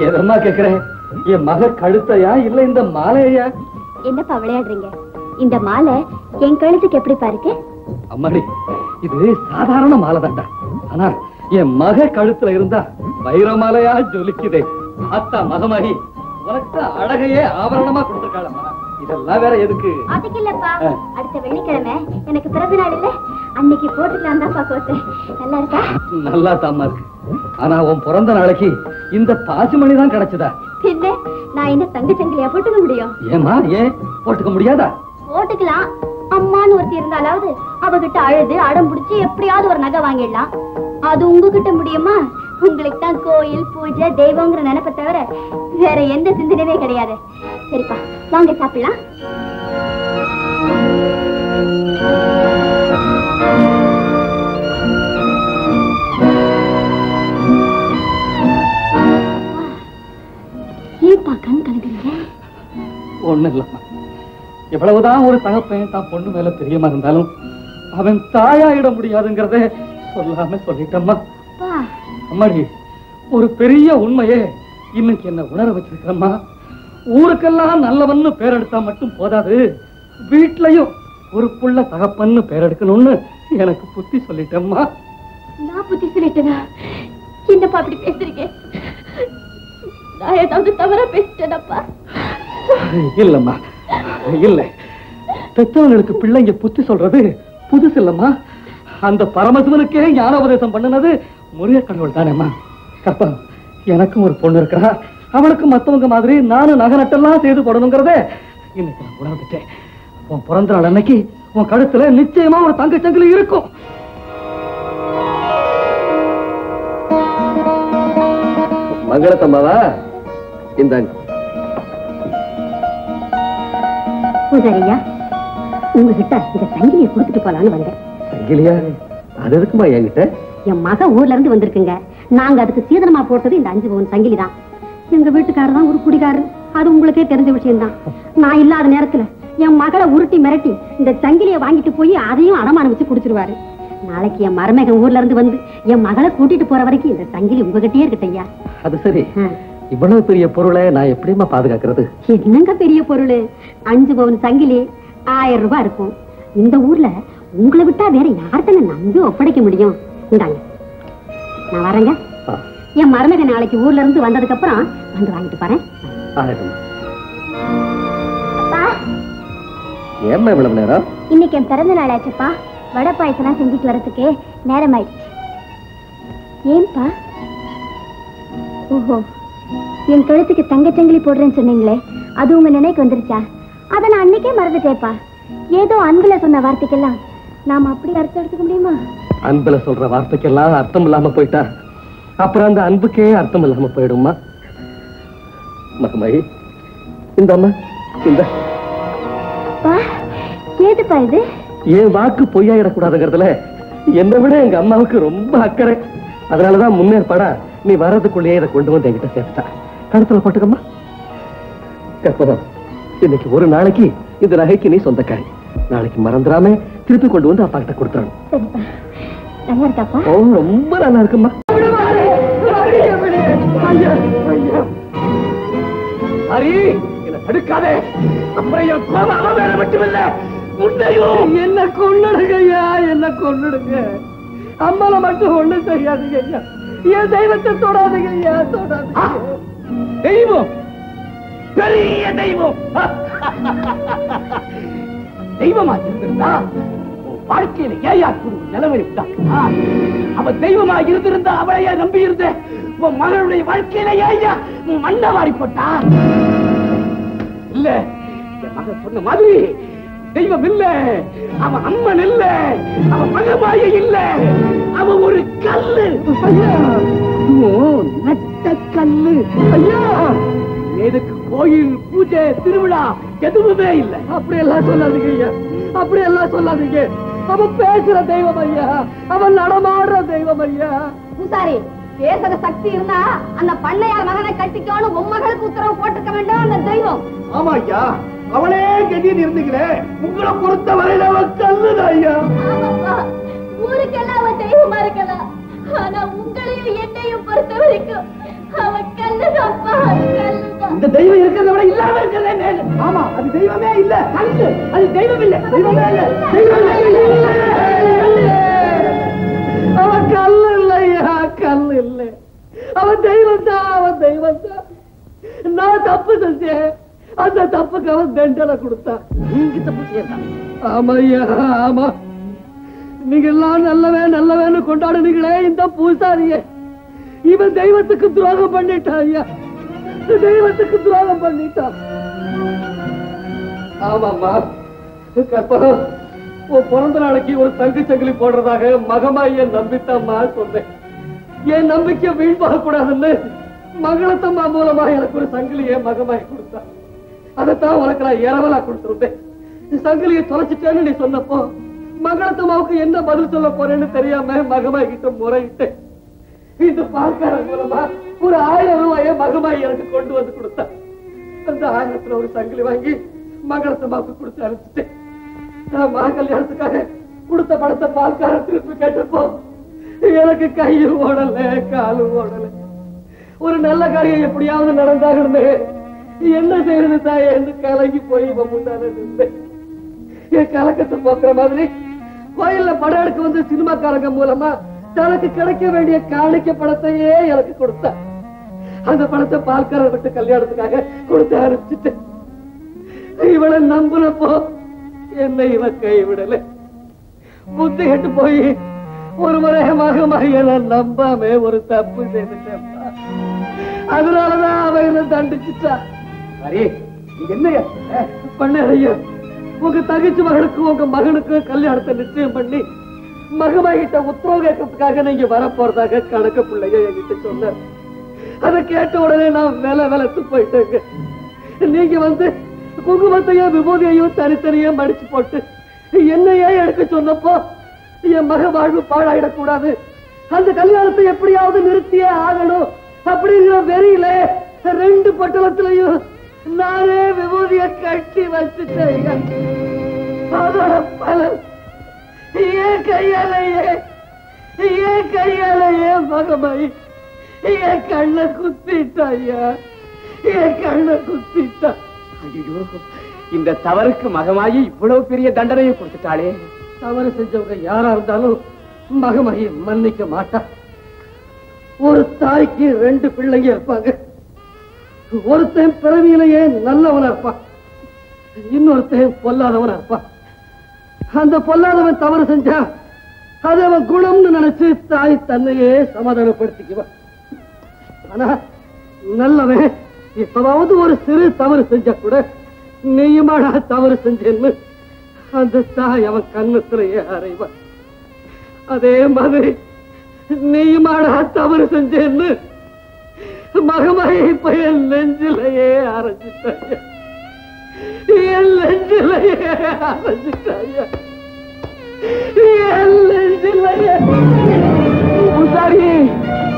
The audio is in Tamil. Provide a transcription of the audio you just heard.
எதம்மா கேக்குறேன் என் மக கழுத்தையா இல்ல இந்த மாலையா என்னப்பா விளையாடுறீங்க இந்த மாலை என் கழுத்துக்கு எப்படி பாருக்கு அம்மாடி இது சாதாரண மாலை தான்டா ஆனா என் மக கழுத்துல இருந்தா வைர மாலையா ஜொலிக்குதே அத்தா மகமாயி உனக்கு அழகையே ஆபரணமா கொடுத்துருக்காளம்மா இதெல்லாம் வேற எதுக்கு அதுக்கு இல்லப்பா ஆ. அடுத்த வெள்ளிக்கிழமை எனக்கு பிறந்த நாள் இல்ல அன்னைக்கு போட்டுக்கலாம் தான் கோத்தேன் நல்லா இருக்கா நல்லா தாமா இருக்கு ஆனா உன் பிறந்த நாளைக்கு இந்த பாசிமணி தான் கிடைச்சதா பின்ன நான் என்ன தங்க சங்கிலியா போட்டுக்க முடியும் ஏமா ஏன் போட்டுக்க முடியாதா போட்டுக்கலாம் அம்மான்னு ஒருத்தி இருந்தாலாவது அவகிட்ட அழுது அடம் பிடிச்சு எப்படியாவது ஒரு நகை வாங்கிடலாம் அது உங்ககிட்ட முடியுமா உங்களுக்கு தான் கோயில் பூஜை தெய்வங்கிற நினைப்பை தவிர வேற எந்த சிந்தனையுமே கிடையாது சரிப்பா வாங்க சாப்பிடலாம் ஏப்பா கண் கலக்குறீங்க ஒண்ணு இல்லம்மா எவ்வளவுதான் ஒரு தகப்பன் தான் பொண்ணு மேல பிரியமா இருந்தாலும் அவன் தாயாயிட முடியாதுங்கிறத சொல்லாம சொல்லிட்டம்மா அப்பா அம்மாடி ஒரு பெரிய உண்மையே இன்னைக்கு என்ன உணர வச்சிருக்கிறம்மா ஊருக்கெல்லாம் நல்லவன்னு பேர் எடுத்தா மட்டும் போதாது வீட்லயும் ஒரு புள்ள தகப்பன்னு பேர் எடுக்கணும்னு எனக்கு புத்தி சொல்லிட்டம்மா நான் புத்தி சொல்லிட்டேனா என்னப்பா அப்படி பேசுறீங்க நான் ஏதாவது தவறா பேசிட்டேனப்பா இல்லம்மா இல்ல பெற்றவங்களுக்கு பிள்ளைங்க புத்தி சொல்றது புதுசு இல்லம்மா அந்த பரமசிவனுக்கே ஞானோபதேசம் பண்ணுனது முருக கடவுள் தானேம்மா கப்பா எனக்கும் ஒரு பொண்ணு இருக்கிறா அவனுக்கு மத்தவங்க மாதிரி நானும் நகை நட்டெல்லாம் செய்து போடணுங்கிறதே இன்னைக்கு நான் உணர்ந்துட்டேன் உன் பிறந்த நாள் அன்னைக்கு உன் கழுத்துல நிச்சயமா ஒரு தங்க சங்கிலி இருக்கும் மங்களத்தம்மாவா இந்தாங்க பூஜாரியா உங்ககிட்ட இந்த சங்கிலியை கொடுத்துட்டு போலான்னு வந்தேன் சங்கிலியா அது எதுக்குமா என்கிட்ட என் மக ஊர்ல இருந்து வந்திருக்குங்க நாங்க அதுக்கு சீதனமா போட்டது இந்த அஞ்சு பவுன் சங்கிலி தான் எங்க வீட்டுக்காரர் தான் ஒரு குடிகாரர் அது உங்களுக்கே தெரிஞ்ச விஷயம்தான் நான் இல்லாத நேரத்துல என் மகளை உருட்டி மிரட்டி இந்த சங்கிலியை வாங்கிட்டு போய் அதையும் அடமானம் வச்சு குடிச்சிருவாரு நாளைக்கு என் மருமகன் ஊர்ல இருந்து வந்து என் மகளை கூட்டிட்டு போற வரைக்கும் இந்த சங்கிலி உங்ககிட்டயே இருக்கட்டும் ஐயா அது சரி ஆ. இவ்வளவு பெரிய பொருளை நான் எப்படிம்மா பாதுகாக்கிறது என்னங்க பெரிய பொருள் அஞ்சு பவுன் சங்கிலி ஆயிரம் ரூபாய் இருக்கும் இந்த ஊர்ல உங்களை விட்டா வேற யார்கிட்ட நம்பி ஒப்படைக்க முடியும் இந்தாங்க நான் வரேங்க ஆ, என் மருமகன் நாளைக்கு ஊர்ல இருந்து வந்ததுக்கு அப்புறம் வந்து வாங்கிட்டு போறேன் ஆயிரம்மா. அப்பா ஏம்மா இவ்வளவு நேரம் இன்னைக்கு என் பிறந்த நாள் ஆச்சுப்பா வடை பாயசம்லாம் செஞ்சுட்டு வரதுக்கு நேரம் ஆயிடுச்சு ஏன்பா ஓஹோ என் கழுத்துக்கு தங்கச்சங்கிலி போடுறேன்னு சொன்னீங்களே அது உங்க நினைக்கு வந்துருச்சா அதை நான் அன்னைக்கே மறந்துட்டேப்பா ஏதோ அன்புல சொன்ன வார்த்தைக்கெல்லாம் நாம அப்படி அர்த்தம் எடுத்துக்க முடியுமா அன்புல சொல்ற வார்த்தைக்கெல்லாம் அர்த்தம் இல்லாம போயிட்டா அப்புறம் அந்த அன்புக்கே அர்த்தம் இல்லாம போயிடுமா மகமாயி இந்த அம்மா இந்த அப்பா ஏதுப்பா இது என் வாக்கு பொய்யாயிடக்கூடாதுங்கிறதுல என்னை விட எங்க அம்மாவுக்கு ரொம்ப அக்கறை அதனாலதான் முன்னேற்பாடா நீ வர்றதுக்குள்ளேயே இதை கொண்டு வந்து என்கிட்ட சேர்த்துட்டா கழுத்துல போட்டுக்கம்மா கற்பகம் இன்னைக்கு ஒரு நாளைக்கு இந்த நகைக்கு நீ சொந்தக்காரி நாளைக்கு மறந்துடாம திருப்பி கொண்டு வந்து அப்பா கிட்ட கொடுத்துறணும் சரிப்பா நல்லா இருக்காப்பா ஓ ரொம்ப நல்லா இருக்குமா ஹரி என்ன தடுக்காதே அப்புறம் என் கோபம் அவன் மேல மட்டுமில்ல உன்னையும் என்ன கொன்னுடுங்க ஐயா என்ன கொன்னுடுங்க அம்மால மட்டும் ஒண்ணு செய்யாதீங்க ஐயா என் தெய்வத்தை தொடாதீங்க ஐயா தொடாதீங்க தெய்வம் பெரிய தெய்வம் தெய்வமா இருந்திருந்தா உன் வாழ்க்கையில ஏயா குடும்ப நிலைமை விட்டாக்குமா அவ தெய்வமா இருந்திருந்தா அவளையா நம்பி இருந்த உன் மகளுடைய வாழ்க்கையில ஏயா உன் மண்ணை வாரி போட்டா இல்ல என் மகன் சொன்ன மாதிரி தெய்வம் இல்ல அவன் அம்மன் இல்ல அவன் மகமாய இல்ல அவன் ஒரு கல்லு ஐயா ஓ, நட்ட கல்லு ஐயா எதுக்கு கோயில் பூஜை திருவிழா எதுவுமே இல்ல அப்படி எல்லாம் சொல்லாதீங்க ஐயா அப்படி எல்லாம் சொல்லாதீங்க அவன் பேசுற தெய்வம் ஐயா அவன் நடமாடுற தெய்வம் ஐயா பூசாரி பேசுற சக்தி இருந்தா அந்த பண்ணையார் மகனை கட்டிக்கோன்னு உன் மகளுக்கு உத்தரவு போட்டுக்க வேண்டாம் அந்த தெய்வம் ஆமா ஐயா அவளே கெட்டின்னு இருந்துக்கிறே உங்களை பொறுத்த வரையில அவன் கல்லுதான் ஐயா ஆமாப்பா ஊருக்கெல்லாம் அவன் தெய்வமா இருக்கலாம் ஆனா உங்களையும் என்னையும் பொறுத்த வரைக்கும் அவ கல்லுதான்ப்பா கல்லுதான் இந்த தெய்வம் இருக்கிறத விட இல்லாம இருக்கிறதே மேல ஆமா அது தெய்வமே இல்ல கல்லு அது தெய்வம் இல்ல தெய்வமே இல்ல தெய்வமே இல்ல அவன் கல்லு இல்லையா கல்லு இல்ல அவன் தெய்வம் தான் அவன் தெய்வம் தான் நான் தப்பு செஞ்சேன் அந்த தப்புக்கு அவன் தண்டனை கொடுத்தான் நீங்க தப்பு செய்யலாம் ஆமா ஐயா ஆமா நீங்க எல்லாம் நல்லவே நல்லவேன்னு கொண்டாடுனீங்களே இந்த பூசாரியே இவன் தெய்வத்துக்கு துரோகம் பண்ணிட்டான் ஐயா தெய்வத்துக்கு துரோகம் பண்ணிட்டான் ஆமாம்மா கற்பகம் உன் பிறந்த நாளைக்கு ஒரு தங்கு சங்கிலி போடுறதாக மகமாய நம்பித்தாம்மா சொன்னேன் என் நம்பிக்கை வீழ்பாக கூடாதுன்னு மகளத்தம்மா மூலமா எனக்கு ஒரு சங்கிலியை மகமாய் கொடுத்தா அதைத்தான் உனக்கு நான் இரவலா கொடுத்துருந்தேன் சங்கிலியை தொலைச்சிட்டேன்னு நீ சொன்னப்போ மகளத்தம்மாவுக்கு என்ன பதில் சொல்ல போறேன்னு தெரியாம மகமாய் கிட்ட முறையிட்டேன் இந்த பால்கார மூலமா ஒரு ஆயிரம் ரூபாய மகமாய் எனக்கு கொண்டு வந்து கொடுத்தா அந்த ஆயிரத்துல ஒரு சங்கிலி வாங்கி மகளத்தம்மாவுக்கு கொடுத்து அனுப்பிச்சிட்டேன் நான் மக கல்யாணத்துக்காக கொடுத்த படத்தை பால்கார திருப்பி கேட்டப்போ எனக்கு கையும் ஓடல காலும் ஓடல ஒரு நல்ல காரியம் எப்படியாவது நடந்தாகணுமே என்ன செய்யறது தாயே என்று கலங்கி போய் இவன் முன்னால நின்றேன் என் கலக்கத்தை போக்குற மாதிரி கோயில்ல படம் எடுக்க வந்து சினிமாக்காரங்க மூலமா தனக்கு கிடைக்க வேண்டிய காணிக்க படத்தையே எனக்கு கொடுத்தா அந்த படத்தை பால்காரர் விட்டு கல்யாணத்துக்காக கொடுத்து அனுப்பிச்சிட்டேன் இவளை நம்புனப்போ என்னை இவ கைவிடல புத்தி கெட்டு போய் ஒரு முறை மகமாக நான் நம்பாம ஒரு தப்பு செய்துட்டேன்ப்பா அதனாலதான் அவ என்ன தண்டிச்சுட்டா சரி என்ன பண்ணையா உங்க தகச்சி மகளுக்கு உங்க மகனுக்கு கல்யாணத்தை நிச்சயம் பண்ணி மகமாகிட்ட உத்தரவு கேட்கறதுக்காக நீங்க வர போறதாக கணக்கு பிள்ளைங்க என்கிட்ட சொன்ன அதை கேட்ட உடனே நான் வேலை வேலைத்து போயிட்டேங்க நீங்க வந்து குங்குமத்தையும் விபூதியையும் தனித்தனியா மடிச்சு போட்டு என்னையே எடுக்க சொன்னப்போ என் மக வாழ்வு பாழாயிடக்கூடாது அந்த கல்யாணத்தை எப்படியாவது நிறுத்தியே ஆகணும் அப்படிங்கிற வெறியில ரெண்டு பட்டணத்திலையும் நானே விபூதிய கட்டி வச்சுட்டேன் அதோட பலன் ஏன் கையாலையே ஏன் கையாலையே மகமாய் என் கண்ணை குத்திட்டாயா என் கண்ணை குத்திட்டா ஐயோ இந்த தவறுக்கு மகமாயி இவ்வளவு பெரிய தண்டனையை கொடுத்துட்டாளே தவறு செஞ்சவங்க யாரா இருந்தாலும் மகமாயி மன்னிக்க மாட்டா ஒரு தாய்க்கு ரெண்டு பிள்ளைங்க இருப்பாங்க ஒருத்தன் பிறவியிலேயே நல்லவனா இருப்பான் இன்னொருத்தன் பொல்லாதவனா இருப்பான் அந்த பொல்லாதவன் தவறு செஞ்சா அது அவன் குணம்னு நினைச்சு தாய் தன்னையே சமாதானப்படுத்திக்குவான் ஆனா நல்லவன் இப்பவாவது ஒரு சிறு தவறு செஞ்சா கூட நீயுமாடா தவறு செஞ்சேன்னு அந்த தாய் அவன் கண்ணத்திலேயே அறைவான் அதே மாதிரி நீயுமாடா தவறு செஞ்சேன்னு மகமாய் இப்ப என் நெஞ்சிலேயே அரைஞ்சிட்டாங்க என் நெஞ்சிலேயே அரைஞ்சிட்டாங்க என் நெஞ்சிலேயே பூசாரி